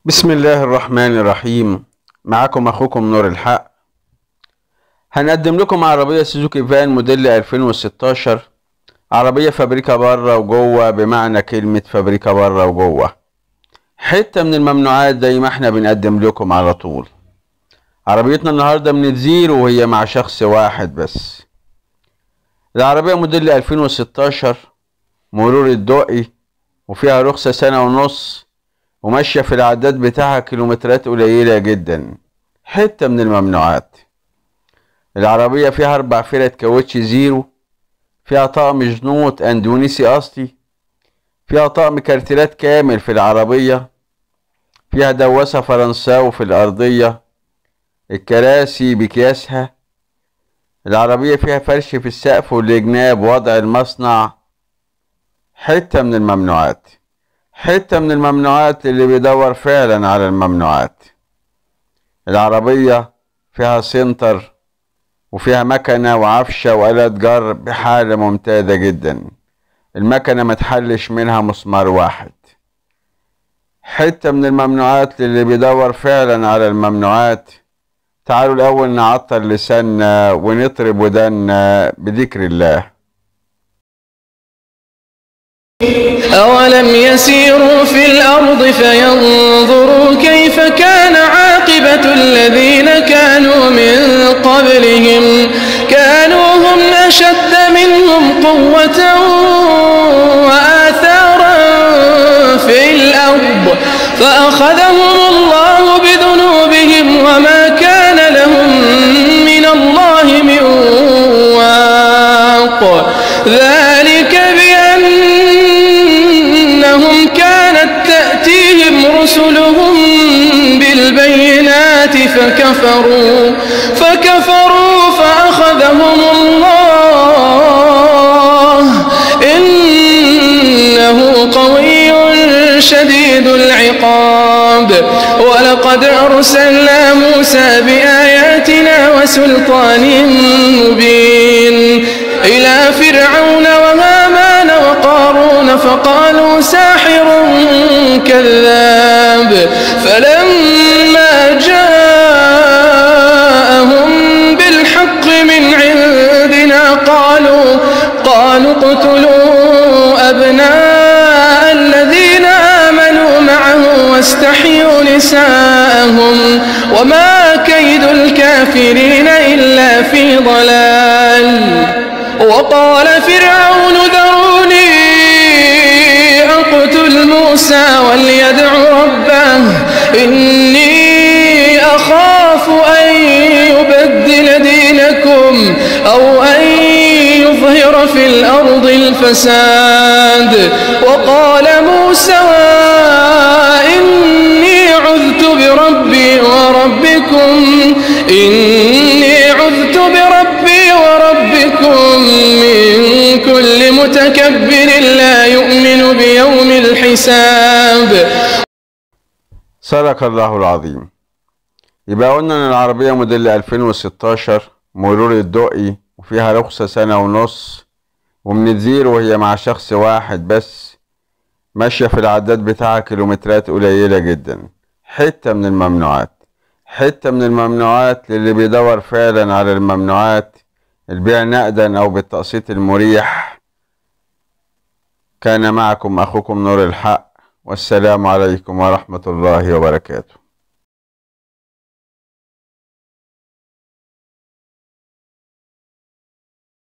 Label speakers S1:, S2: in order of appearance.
S1: بسم الله الرحمن الرحيم معكم اخوكم نور الحق هنقدم لكم عربية سوزوكي فان موديل 2016 عربية فابريكا بره وجوه بمعنى كلمة فابريكا بره وجوه حتة من الممنوعات زي ما احنا بنقدم لكم على طول عربيتنا النهاردة من الزيرو وهي مع شخص واحد بس العربية موديل 2016 مرور الدقي وفيها رخصة سنة ونص وماشية في العداد بتاعها كيلومترات قليلة جدا حتة من الممنوعات العربية فيها أربع فرد كاوتش زيرو فيها طقم جنوط أندونيسي أصلي فيها طقم كارتيلات كامل في العربية فيها دواسة فرنساوي في الأرضية الكراسي بكياسها العربية فيها فرش في السقف والجناب وضع المصنع حتة من الممنوعات حتة من الممنوعات اللي بيدور فعلا على الممنوعات العربية فيها سنتر وفيها مكنة وعفشة وآلات جر بحالة ممتازة جدا المكنة ما تحلش منها مسمار واحد حتة من الممنوعات اللي بيدور فعلا على الممنوعات تعالوا الأول نعطر لساننا ونطرب ودنا بذكر الله
S2: أولم يسيروا في الأرض فينظروا كيف كان عاقبة الذين كانوا من قبلهم كانوا هم أشد منهم قوة وآثارا في الأرض فأخذهم الله بذنوبهم وما كان لهم من الله من واق ذلك بأنهم كانت تأتيهم رسلهم بالبينات فكفروا فكفروا فأخذهم الله إنه قوي شديد العقاب ولقد أرسلنا موسى بآياتنا وسلطان مبين إلى فرعون وهامان وقارون فقالوا ساحر كذاب فلما جاءهم بالحق من عندنا قالوا قالوا اقتلوا أبناء الذين آمنوا معه واستحيوا نساءهم وما كيد الكافرين إلا في ضلال وقال فرعون ذروني أقتل موسى وليدع ربه إني أخاف أن يبدل دينكم أو أن يظهر في الأرض الفساد وقال موسى إني عذت بربي وربكم إني عذت بربي وربكم من كل متكبر لا يؤمن بيوم الحساب
S1: صدق الله العظيم يبقى قلنا ان العربية موديل 2016 مرور الدقي وفيها رخصة سنة ونص ومن الزيرو وهي مع شخص واحد بس ماشية في العداد بتاعها كيلومترات قليلة جدا حتة من الممنوعات حتة من الممنوعات للي بيدور فعلا على الممنوعات البيع نقدا او بالتقسيط المريح كان معكم اخوكم نور الحق والسلام عليكم ورحمة الله وبركاته